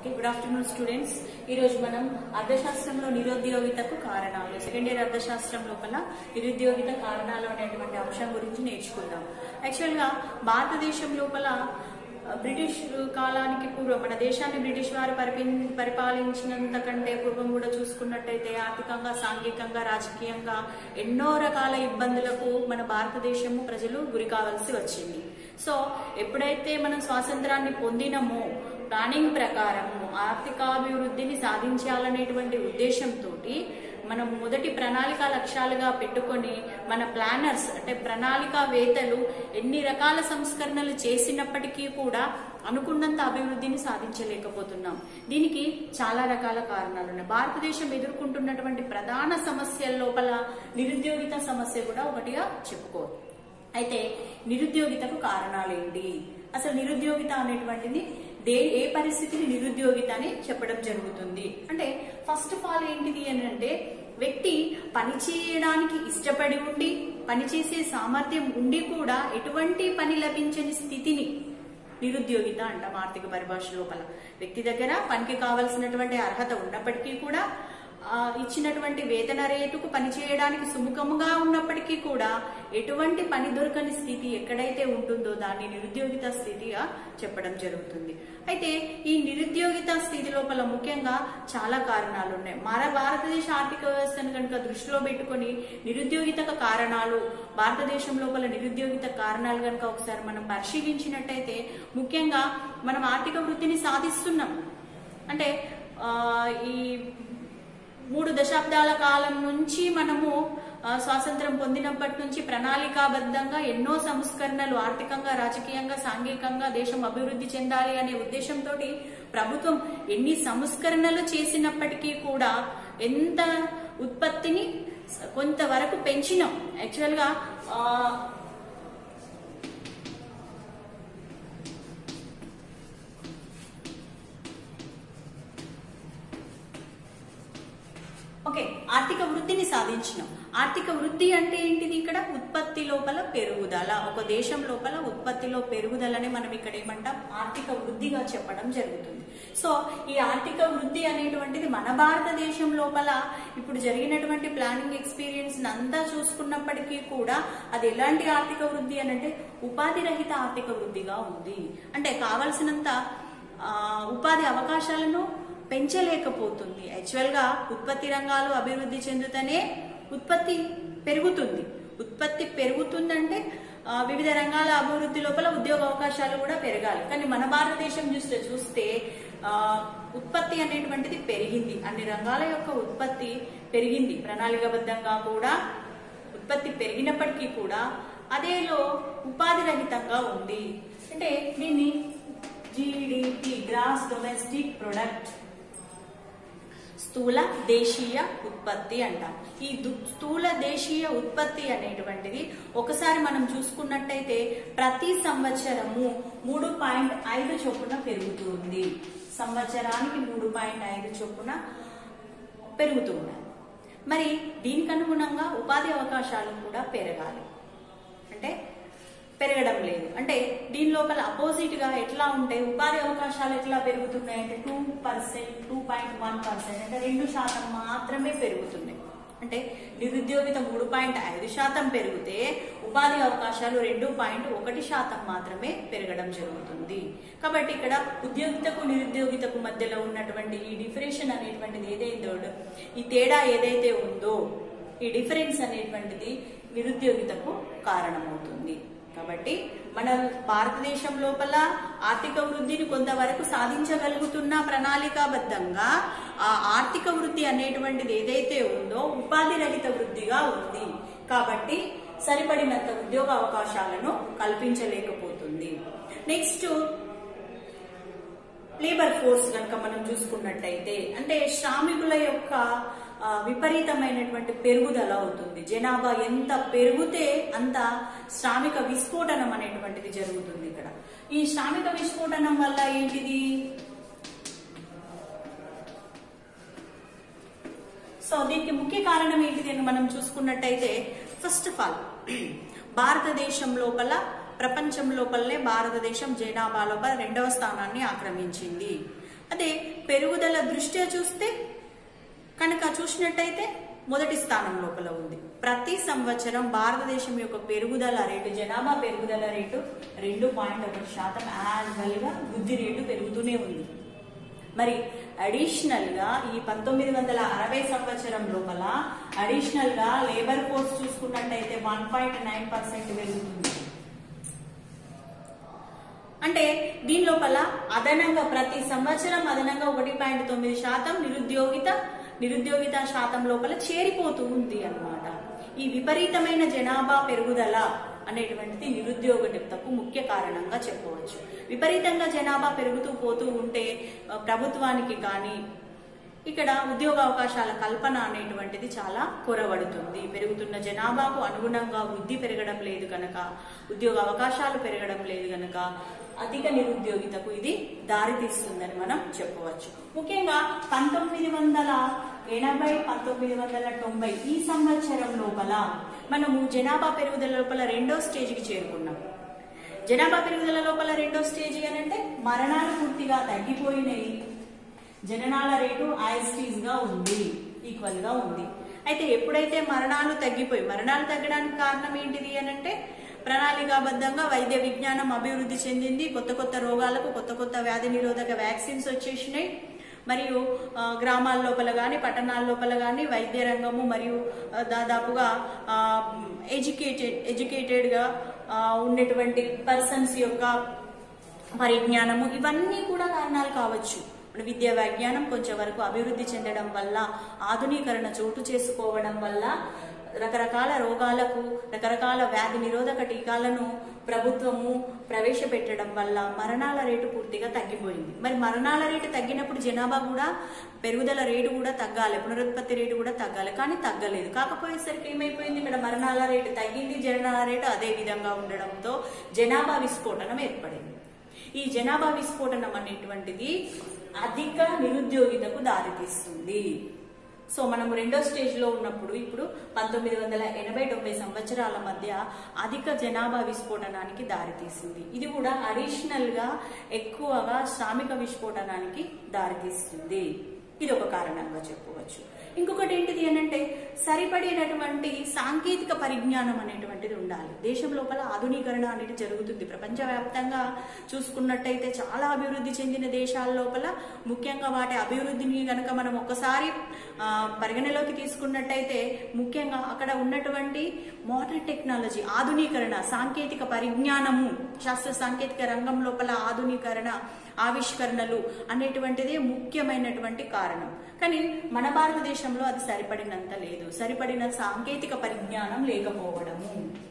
okay good afternoon students ఈ రోజు మనం అర్థశాస్త్రంలో నిరుద్యోగితకు కారణాలు సెకండ్ ఇయర్ అర్థశాస్త్రం లోపల నిరుద్యోగిత కారణాలు అనేటువంటి అంశం గురించి నేర్చుకుందాం యాక్చువల్ గా భారతదేశం లోపల ఆ, బ్రిటిష్ కాలానికి పూర్వం మన దేశాన్ని బ్రిటిష్ వారు పరిపి- పరిపాలించినంత కంటే పూర్వం కూడా చూసుకున్నట్టయితే ఆర్థికంగా సాంఘికంగా రాజకీయంగా ఎన్నో రకాల ఇబ్బందులకు మన భారతదేశము ప్రజలు గురి కావాల్సి వచ్చింది సో ఎప్పుడైతే మనం స్వాతంత్రాన్ని పొందినమో ప్లానింగ్ ప్రకారము ఆర్థికాభివృద్ధిని సాధించాలనేటువంటి ఉద్దేశంతో మనం మొదటి ప్రణాళిక లక్ష్యాలుగా పెట్టుకొని మన ప్లానర్స్ అంటే ప్రణాళికావేత్తలు ఎన్ని రకాల సంస్కరణలు చేసినప్పటికీ కూడా అనుకున్నంత అభివృద్ధిని సాధించలేకపోతున్నాం దీనికి చాలా రకాల కారణాలు ఉన్నాయి భారతదేశం ఎదుర్కొంటున్నటువంటి ప్రధాన సమస్యల లోపల నిరుద్యోగిత సమస్య కూడా ఒకటిగా చెప్పుకోవచ్చు అయితే నిరుద్యోగితకు కారణాలు ఏంటి అసలు నిరుద్యోగిత అనేటువంటిది దే ఏ పరిస్థితిని నిరుద్యోగిత అని చెప్పడం జరుగుతుంది అంటే ఫస్ట్ ఆఫ్ ఆల్ ఏంటిది అని అంటే వ్యక్తి పని చేయడానికి ఇష్టపడి ఉండి పనిచేసే సామర్థ్యం ఉండి కూడా ఎటువంటి పని లభించని స్థితిని నిరుద్యోగిత అంటాం ఆర్థిక పరిభాష లోపల వ్యక్తి దగ్గర పనికి కావలసినటువంటి అర్హత ఉన్నప్పటికీ కూడా ఆ, ఇచ్చినటువంటి వేతన రేటుకు పనిచేయడానికి సుముఖముగా ఉన్నప్పటికీ కూడా ఎటువంటి పని దొరకని స్థితి ఎక్కడైతే ఉంటుందో దాన్ని నిరుద్యోగిత స్థితిగా చెప్పడం జరుగుతుంది అయితే ఈ నిరుద్యోగిత స్థితి లోపల ముఖ్యంగా చాలా కారణాలు ఉన్నాయి మన భారతదేశ ఆర్థిక వ్యవస్థను కనుక దృష్టిలో పెట్టుకొని నిరుద్యోగిత కారణాలు భారతదేశం లోపల నిరుద్యోగిత కారణాలు కనుక ఒకసారి మనం పరిశీలించినట్టయితే ముఖ్యంగా మనం ఆర్థిక వృద్ధిని సాధిస్తున్నాం అంటే ఆ, ఈ మూడు దశాబ్దాల కాలం నుంచి మనము ఆ, స్వాతంత్రం పొందినప్పటి నుంచి ప్రణాళికాబద్ధంగా ఎన్నో సంస్కరణలు ఆర్థికంగా రాజకీయంగా సాంఘికంగా దేశం అభివృద్ధి చెందాలి అనే ఉద్దేశంతో ప్రభుత్వం ఎన్ని సంస్కరణలు చేసినప్పటికీ కూడా ఎంత ఉత్పత్తిని కొంతవరకు పెంచినాం యాక్చువల్ గా ఆ, ఓకే ఆర్థిక వృద్ధిని సాధించినాం ఆర్థిక వృద్ధి అంటే ఏంటిది ఇక్కడ ఉత్పత్తి లోపల పెరుగుదల ఒక దేశం లోపల ఉత్పత్తిలో పెరుగుదలని మనం ఇక్కడ ఏమంటాం ఆర్థిక వృద్ధిగా చెప్పడం జరుగుతుంది సో ఈ ఆర్థిక వృద్ధి అనేటువంటిది మన భారతదేశం లోపల ఇప్పుడు జరిగినటువంటి ప్లానింగ్ ఎక్స్పీరియన్స్ అంతా చూసుకున్నప్పటికీ కూడా అది ఎలాంటి ఆర్థిక వృద్ధి అని అంటే ఉపాధి రహిత ఆర్థిక వృద్ధిగా ఉంది అంటే కావలసినంత ఆ, ఉపాధి అవకాశాలను పెంచలేకపోతుంది యాక్చువల్ గా ఉత్పత్తి రంగాలు అభివృద్ధి చెందుతూనే ఉత్పత్తి పెరుగుతుంది ఉత్పత్తి పెరుగుతుందంటే ఆ, వివిధ రంగాల అభివృద్ధి లోపల ఉద్యోగ అవకాశాలు కూడా పెరగాలి కానీ మన భారతదేశం చూస్తే చూస్తే ఆ, ఉత్పత్తి అనేటువంటిది పెరిగింది అన్ని రంగాల యొక్క ఉత్పత్తి పెరిగింది ప్రణాళికాబద్ధంగా కూడా ఉత్పత్తి పెరిగినప్పటికీ కూడా అదేలో ఉపాధి రహితంగా ఉంది అంటే దీన్ని జీడిపి గ్రాస్ డొమెస్టిక్ ప్రొడక్ట్ స్థూల దేశీయ ఉత్పత్తి అంటాం ఈ దు- స్థూల దేశీయ ఉత్పత్తి అనేటువంటిది ఒకసారి మనం చూసుకున్నట్టయితే ప్రతి సంవత్సరము మూడు పాయింట్ ఐదు చొప్పున పెరుగుతుంది సంవత్సరానికి మూడు పాయింట్ ఐదు చొప్పున పెరుగుతుంది మరి దీనికి అనుగుణంగా ఉపాధి అవకాశాలు కూడా పెరగాలి అంటే పెరగడం లేదు అంటే దీని లోపల అపోజిట్ గా ఎట్లా ఉంటాయి ఉపాధి అవకాశాలు ఎట్లా పెరుగుతున్నాయి అంటే two percent two point one percent అంటే రెండు శాతం మాత్రమే పెరుగుతున్నాయి అంటే నిరుద్యోగిత మూడు పాయింట్ ఐదు శాతం పెరిగితే ఉపాధి అవకాశాలు రెండు పాయింట్ ఒకటి శాతం మాత్రమే పెరగడం జరుగుతుంది కాబట్టి ఇక్కడ ఉద్యోగితకు నిరుద్యోగితకు మధ్యలో ఉన్నటువంటి ఈ డిఫరెషన్ అనేటువంటిది ఏదైతే ఈ తేడా ఏదైతే ఉందో ఈ డిఫరెన్స్ అనేటువంటిది నిరుద్యోగితకు కారణమవుతుంది కాబట్టి మన భారతదేశం లోపల ఆర్థిక వృద్ధిని కొంతవరకు సాధించగలుగుతున్న ప్రణాళికాబద్ధంగా ఆ ఆర్థిక వృద్ధి అనేటువంటిది ఏదైతే ఉందో ఉపాధి రహిత వృద్ధిగా ఉంది కాబట్టి సరిపడినంత ఉద్యోగ అవకాశాలను కల్పించలేకపోతుంది నెక్స్ట్ లేబర్ ఫోర్స్ కనుక మనం చూసుకున్నట్టయితే అంటే శ్రామికుల యొక్క ఆ, విపరీతమైనటువంటి పెరుగుదల అవుతుంది జనాభా ఎంత పెరిగితే అంత శ్రామిక విస్ఫోటనం అనేటువంటిది జరుగుతుంది ఇక్కడ ఈ శ్రామిక విస్ఫోటనం వల్ల ఏంటిది సో దీనికి ముఖ్య కారణం ఏంటిది అని మనం చూసుకున్నట్టయితే ఫస్ట్ ఆఫ్ ఆల్ భారతదేశం లోపల ప్రపంచం లోపలనే భారతదేశం జనాభా లోపల రెండవ స్థానాన్ని ఆక్రమించింది అదే పెరుగుదల దృష్ట్యా చూస్తే కనుక చూసినట్టయితే మొదటి స్థానం లోపల ఉంది ప్రతి సంవత్సరం భారతదేశం యొక్క పెరుగుదల రేటు జనాభా పెరుగుదల రేటు రెండు పాయింట్ ఒకటి శాతం యాన్యువల్ గా వృద్ధి రేటు పెరుగుతూనే ఉంది మరి అడిషనల్ గా ఈ పంతొమ్మిది వందల అరవై సంవత్సరం లోపల అడిషనల్ గా లేబర్ ఫోర్స్ చూసుకున్నట్టయితే వన్ పాయింట్ నైన్ పర్సెంట్ పెరుగుతుంది అంటే దీని లోపల అదనంగా ప్రతి సంవత్సరం అదనంగా ఒకటి పాయింట్ తొమ్మిది శాతం నిరుద్యోగిత నిరుద్యోగిత శాతం లోపల చేరిపోతూ ఉంది అన్నమాట ఈ విపరీతమైన జనాభా పెరుగుదల అనేటువంటిది నిరుద్యోగతకు ముఖ్య కారణంగా చెప్పవచ్చు విపరీతంగా జనాభా పెరుగుతూ పోతూ ఉంటే ఆ, ప్రభుత్వానికి కానీ ఇక్కడ ఉద్యోగ అవకాశాల కల్పన అనేటువంటిది చాలా కొరవడుతుంది పెరుగుతున్న జనాభాకు అనుగుణంగా వృద్ధి పెరగడం లేదు కనుక ఉద్యోగ అవకాశాలు పెరగడం లేదు కనుక అధిక నిరుద్యోగితకు ఇది దారితీస్తుందని మనం చెప్పవచ్చు ముఖ్యంగా పంతొమ్మిది వందల ఎనభై పంతొమ్మిది వందల తొంభై ఈ సంవత్సరం లోపల మనము జనాభా పెరుగుదల లోపల రెండో స్టేజ్కి చేరుకున్నాం జనాభా పెరుగుదల లోపల రెండో స్టేజ్ అని అంటే మరణాలు పూర్తిగా తగ్గిపోయినాయి జననాల రేటు ఐఎస్టీస్ గా ఉంది ఈక్వల్ గా ఉంది అయితే ఎప్పుడైతే మరణాలు తగ్గిపోయి మరణాలు తగ్గడానికి కారణం ఏంటిది అని అంటే ప్రణాళికాబద్ధంగా వైద్య విజ్ఞానం అభివృద్ధి చెందింది కొత్త కొత్త రోగాలకు కొత్త కొత్త వ్యాధి నిరోధక వ్యాక్సిన్స్ వచ్చేసినాయి మరియు ఆ, గ్రామాల లోపల కానీ పట్టణాల లోపల కానీ వైద్య రంగము మరియు ఆ, దాదాపుగా ఎడ్యుకేటెడ్ ఎడ్యుకేటెడ్గా ఉన్నటువంటి పర్సన్స్ యొక్క పరిజ్ఞానము ఇవన్నీ కూడా కారణాలు కావచ్చు మన విద్యా విజ్ఞానం కొంచెం వరకు అభివృద్ధి చెందడం వల్ల ఆధునీకరణ చోటు చేసుకోవడం వల్ల రకరకాల రోగాలకు రకరకాల వ్యాధి నిరోధక టీకాలను ప్రభుత్వము ప్రవేశపెట్టడం వల్ల మరణాల రేటు పూర్తిగా తగ్గిపోయింది మరి మరణాల రేటు తగ్గినప్పుడు జనాభా కూడా పెరుగుదల రేటు కూడా తగ్గాలి పునరుత్పత్తి రేటు కూడా తగ్గాలి కానీ తగ్గలేదు కాకపోయేసరికి ఏమైపోయింది ఇక్కడ మరణాల రేటు తగ్గింది జనాల రేటు అదే విధంగా ఉండడంతో జనాభా విస్ఫోటనం ఏర్పడింది ఈ జనాభా విస్ఫోటనం అనేటువంటిది అధిక నిరుద్యోగితకు దారితీస్తుంది సో మనము రెండో స్టేజ్ లో ఉన్నప్పుడు ఇప్పుడు పంతొమ్మిది వందల ఎనభై తొంభై సంవత్సరాల మధ్య అధిక జనాభా విస్ఫోటనానికి దారితీసింది ఇది కూడా అడిషనల్ గా ఎక్కువగా శ్రామిక విస్ఫోటనానికి దారితీస్తుంది ఇది ఒక కారణంగా చెప్పవచ్చు ఇంకొకటి ఏంటిది అనంటే సరిపడినటువంటి సాంకేతిక పరిజ్ఞానం అనేటువంటిది ఉండాలి దేశం లోపల ఆధునీకరణ అనేది జరుగుతుంది ప్రపంచవ్యాప్తంగా చూసుకున్నట్టయితే చాలా అభివృద్ధి చెందిన దేశాల లోపల ముఖ్యంగా వాటి అభివృద్ధిని కనుక మనం ఒక్కసారి ఆ, పరిగణలోకి తీసుకున్నట్టయితే ముఖ్యంగా అక్కడ ఉన్నటువంటి మోడర్న్ టెక్నాలజీ ఆధునీకరణ సాంకేతిక పరిజ్ఞానము శాస్త్ర సాంకేతిక రంగం లోపల ఆధునీకరణ ఆవిష్కరణలు అనేటువంటిదే ముఖ్యమైనటువంటి కారణం కానీ మన భారతదేశంలో అది సరిపడినంత లేదు సరిపడిన సాంకేతిక పరిజ్ఞానం లేకపోవడము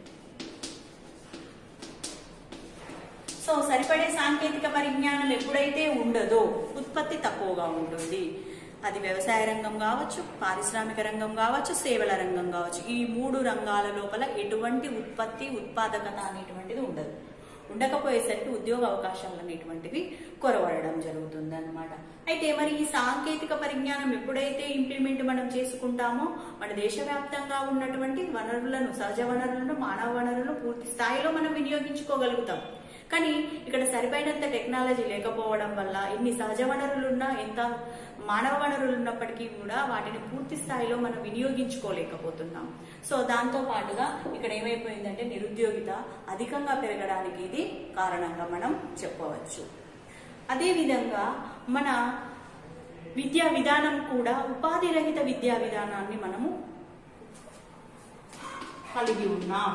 సో సరిపడే సాంకేతిక పరిజ్ఞానం ఎప్పుడైతే ఉండదో ఉత్పత్తి తక్కువగా ఉంటుంది అది వ్యవసాయ రంగం కావచ్చు పారిశ్రామిక రంగం కావచ్చు సేవల రంగం కావచ్చు ఈ మూడు రంగాల లోపల ఎటువంటి ఉత్పత్తి ఉత్పాదకత అనేటువంటిది ఉండదు ఉండకపోయేసరికి ఉద్యోగ అవకాశాలు అనేటువంటివి కొరవడడం జరుగుతుంది అనమాట అయితే మరి ఈ సాంకేతిక పరిజ్ఞానం ఎప్పుడైతే ఇంప్లిమెంట్ మనం చేసుకుంటామో మన దేశవ్యాప్తంగా ఉన్నటువంటి వనరులను సహజ వనరులను మానవ వనరులను పూర్తి స్థాయిలో మనం వినియోగించుకోగలుగుతాం కానీ ఇక్కడ సరిపడినంత టెక్నాలజీ లేకపోవడం వల్ల ఎన్ని సహజ వనరులున్నా ఎంత మానవ వనరులు ఉన్నప్పటికీ కూడా వాటిని పూర్తి స్థాయిలో మనం వినియోగించుకోలేకపోతున్నాం సో దాంతో పాటుగా ఇక్కడ ఏమైపోయిందంటే నిరుద్యోగిత అధికంగా పెరగడానికి ఇది కారణంగా మనం చెప్పవచ్చు అదేవిధంగా మన విద్యా విధానం కూడా ఉపాధి రహిత విద్యా విధానాన్ని మనము కలిగి ఉన్నాం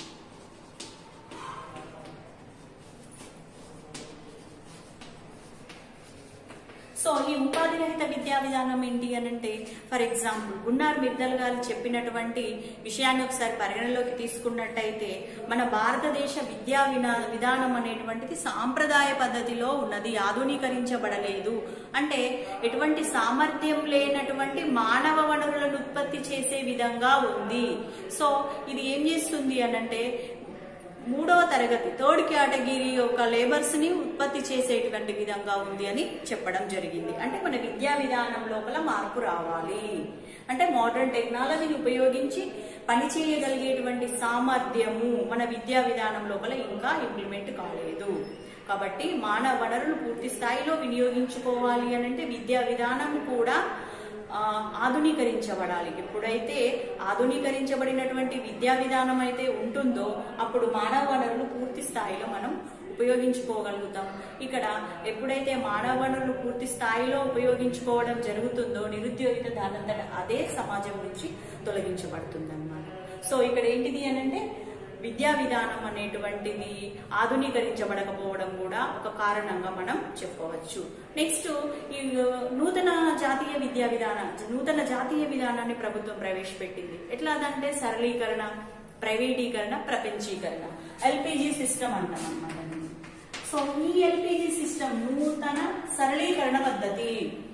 సో ఈ ఉపాధి రహిత విద్యా విధానం ఏంటి అని అంటే ఫర్ ఎగ్జాంపుల్ గున్నార్ మిర్దల్ గారు చెప్పినటువంటి విషయాన్ని ఒకసారి పరిగణలోకి తీసుకున్నట్టయితే మన భారతదేశ విద్యా వినా విధానం అనేటువంటిది సాంప్రదాయ పద్ధతిలో ఉన్నది ఆధునీకరించబడలేదు అంటే ఎటువంటి సామర్థ్యం లేనటువంటి మానవ వనరులను ఉత్పత్తి చేసే విధంగా ఉంది సో ఇది ఏం చేస్తుంది అనంటే మూడవ తరగతి థర్డ్ కేటగిరీ యొక్క లేబర్స్ ని ఉత్పత్తి చేసేటువంటి విధంగా ఉంది అని చెప్పడం జరిగింది అంటే మన విద్యా విధానం లోపల మార్పు రావాలి అంటే మోడర్న్ టెక్నాలజీని ఉపయోగించి పని చేయగలిగేటువంటి సామర్థ్యము మన విద్యా విధానం లోపల ఇంకా ఇంప్లిమెంట్ కాలేదు కాబట్టి మానవ వనరులు పూర్తి స్థాయిలో వినియోగించుకోవాలి అని అంటే విద్యా విధానం కూడా ఆ, ఆధునీకరించబడాలి ఎప్పుడైతే ఆధునీకరించబడినటువంటి విద్యా విధానం అయితే ఉంటుందో అప్పుడు మానవ వనరులు పూర్తి స్థాయిలో మనం ఉపయోగించుకోగలుగుతాం ఇక్కడ ఎప్పుడైతే మానవ వనరులు పూర్తి స్థాయిలో ఉపయోగించుకోవడం జరుగుతుందో నిరుద్యోగిత దానంతట అదే సమాజం నుంచి తొలగించబడుతుంది సో ఇక్కడ ఏంటిది అని అంటే విద్యా విధానం అనేటువంటిది ఆధునీకరించబడకపోవడం కూడా ఒక కారణంగా మనం చెప్పవచ్చు నెక్స్ట్ ఈ నూతన జాతీయ విద్యా విధానం నూతన జాతీయ విధానాన్ని ప్రభుత్వం ప్రవేశపెట్టింది ఎట్లా అదంటే సరళీకరణ ప్రైవేటీకరణ ప్రపంచీకరణ ఎల్పిజి సిస్టమ్ అంటాం అన్నమాట సో ఈ ఎల్పిజి సిస్టమ్ నూతన సరళీకరణ పద్ధతి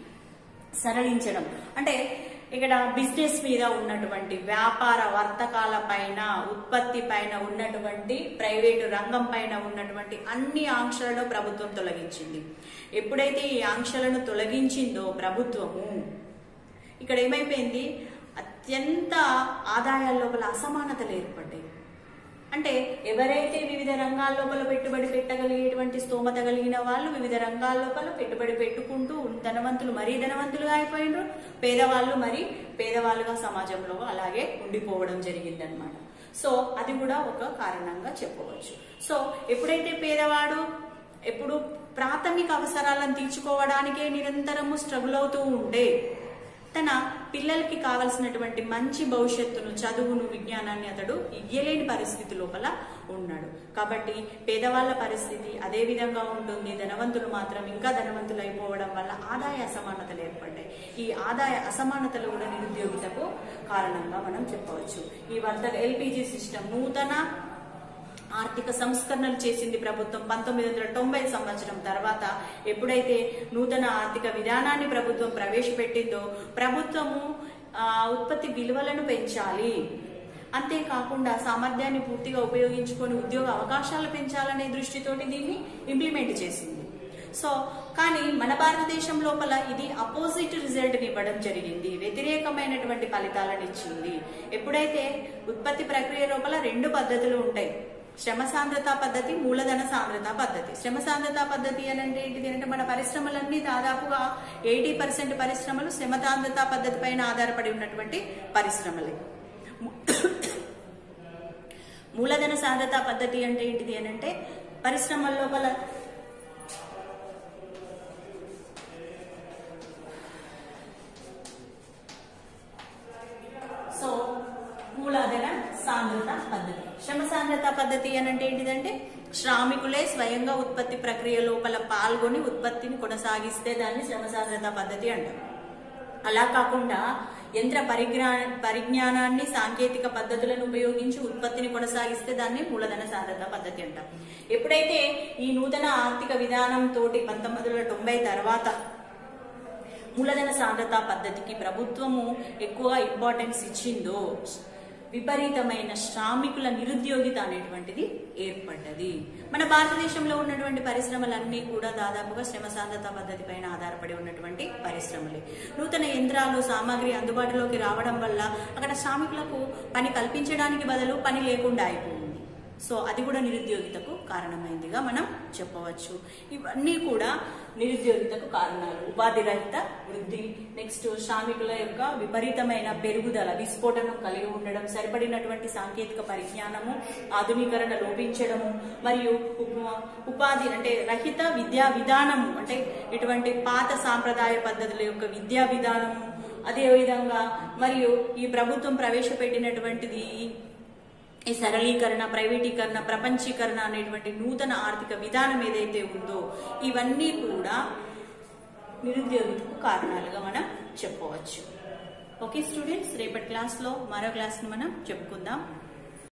సరళించడం అంటే ఇక్కడ బిజినెస్ మీద ఉన్నటువంటి వ్యాపార వర్తకాల పైన ఉత్పత్తి పైన ఉన్నటువంటి ప్రైవేటు రంగం పైన ఉన్నటువంటి అన్ని ఆంక్షలను ప్రభుత్వం తొలగించింది ఎప్పుడైతే ఈ ఆంక్షలను తొలగించిందో ప్రభుత్వము ఇక్కడ ఏమైపోయింది అత్యంత ఆదాయాల లోపల అసమానతలు ఏర్పడ్డాయి అంటే ఎవరైతే వివిధ రంగాల లోపల పెట్టుబడి పెట్టగలిగేటువంటి స్తోమత కలిగిన వాళ్ళు వివిధ రంగాల లోపల పెట్టుబడి పెట్టుకుంటూ ధనవంతులు మరీ ధనవంతులుగా అయిపోయినారు పేదవాళ్ళు మరి పేదవాళ్ళుగా సమాజంలో అలాగే ఉండిపోవడం జరిగిందనమాట సో అది కూడా ఒక కారణంగా చెప్పవచ్చు సో ఎప్పుడైతే పేదవాడు ఎప్పుడు ప్రాథమిక అవసరాలను తీర్చుకోవడానికే నిరంతరము స్ట్రగుల్ అవుతూ ఉంటే తన పిల్లలకి కావలసినటువంటి మంచి భవిష్యత్తును చదువును విజ్ఞానాన్ని అతడు ఇయ్యలేని పరిస్థితి లోపల ఉన్నాడు కాబట్టి పేదవాళ్ళ పరిస్థితి అదే విధంగా ఉంటుంది ధనవంతులు మాత్రం ఇంకా ధనవంతులు అయిపోవడం వల్ల ఆదాయ అసమానతలు ఏర్పడ్డాయి ఈ ఆదాయ అసమానతలు కూడా నిరుద్యోగితకు కారణంగా మనం చెప్పవచ్చు ఈ వర్ధ ఎల్పిజి సిస్టమ్ నూతన ఆర్థిక సంస్కరణలు చేసింది ప్రభుత్వం పంతొమ్మిది వందల తొంభై సంవత్సరం తర్వాత ఎప్పుడైతే నూతన ఆర్థిక విధానాన్ని ప్రభుత్వం ప్రవేశపెట్టిందో ప్రభుత్వము ఆ, ఉత్పత్తి విలువలను పెంచాలి అంతేకాకుండా సామర్థ్యాన్ని పూర్తిగా ఉపయోగించుకొని ఉద్యోగ అవకాశాలు పెంచాలనే దృష్టితోటి దీన్ని ఇంప్లిమెంట్ చేసింది సో కానీ మన భారతదేశం లోపల ఇది అపోజిట్ రిజల్ట్ ఇవ్వడం జరిగింది వ్యతిరేకమైనటువంటి ఫలితాలను ఇచ్చింది ఎప్పుడైతే ఉత్పత్తి ప్రక్రియ లోపల రెండు పద్ధతులు ఉంటాయి శ్రమ సాంద్రత పద్ధతి మూలధన సాంద్రత పద్ధతి శ్రమ సాంద్రత పద్ధతి అని అంటే ఏంటిది అంటే మన పరిశ్రమలన్నీ దాదాపుగా ఎయిటీ పర్సెంట్ పరిశ్రమలు శ్రమ సాంద్రత పద్ధతి పైన ఆధారపడి ఉన్నటువంటి పరిశ్రమలే మూలధన సాంద్రత పద్ధతి అంటే ఏంటిది అని అంటే పరిశ్రమల లోపల సో మూలాధార సాంద్రత పద్ధతి శ్రమ సాంద్రత పద్ధతి అని అంటే ఏంటిదంటే శ్రామికులే స్వయంగా ఉత్పత్తి ప్రక్రియ లోపల పాల్గొని ఉత్పత్తిని కొనసాగిస్తే దాన్ని శ్రమ సాంద్రత పద్ధతి అంటారు అలా కాకుండా యంత్ర పరిజ్ఞా పరిజ్ఞానాన్ని సాంకేతిక పద్ధతులను ఉపయోగించి ఉత్పత్తిని కొనసాగిస్తే దాన్ని మూలధన సాంద్రత పద్ధతి అంటాం ఎప్పుడైతే ఈ నూతన ఆర్థిక విధానం తోటి పంతొమ్మిది వందల తొంభై తర్వాత మూలధన సాంద్రత పద్ధతికి ప్రభుత్వము ఎక్కువగా ఇంపార్టెన్స్ ఇచ్చిందో విపరీతమైన శ్రామికుల నిరుద్యోగిత అనేటువంటిది ఏర్పడ్డది మన భారతదేశంలో ఉన్నటువంటి పరిశ్రమలన్నీ కూడా దాదాపుగా శ్రమ సాంద్రత పద్ధతి పైన ఆధారపడి ఉన్నటువంటి పరిశ్రమలే నూతన యంత్రాలు సామాగ్రి అందుబాటులోకి రావడం వల్ల అక్కడ శ్రామికులకు పని కల్పించడానికి బదులు పని లేకుండా అయిపోయింది సో అది కూడా నిరుద్యోగితకు కారణమైందిగా మనం చెప్పవచ్చు ఇవన్నీ కూడా నిరుద్యోగితకు కారణాలు ఉపాధి రహిత వృద్ధి నెక్స్ట్ శ్రామికుల యొక్క విపరీతమైన పెరుగుదల విస్ఫోటనం కలిగి ఉండడం సరిపడినటువంటి సాంకేతిక పరిజ్ఞానము ఆధునీకరణ లోపించడము మరియు ఉప- ఉపాధి అంటే రహిత విద్యా విధానము అంటే ఇటువంటి పాత సాంప్రదాయ పద్ధతుల యొక్క విద్యా విధానము అదే విధంగా మరియు ఈ ప్రభుత్వం ప్రవేశపెట్టినటువంటిది ఈ సరళీకరణ ప్రైవేటీకరణ ప్రపంచీకరణ అనేటువంటి నూతన ఆర్థిక విధానం ఏదైతే ఉందో ఇవన్నీ కూడా నిరుద్యోగితకు కారణాలుగా మనం చెప్పవచ్చు ఓకే స్టూడెంట్స్ రేపటి క్లాస్లో మరో క్లాస్ని మనం చెప్పుకుందాం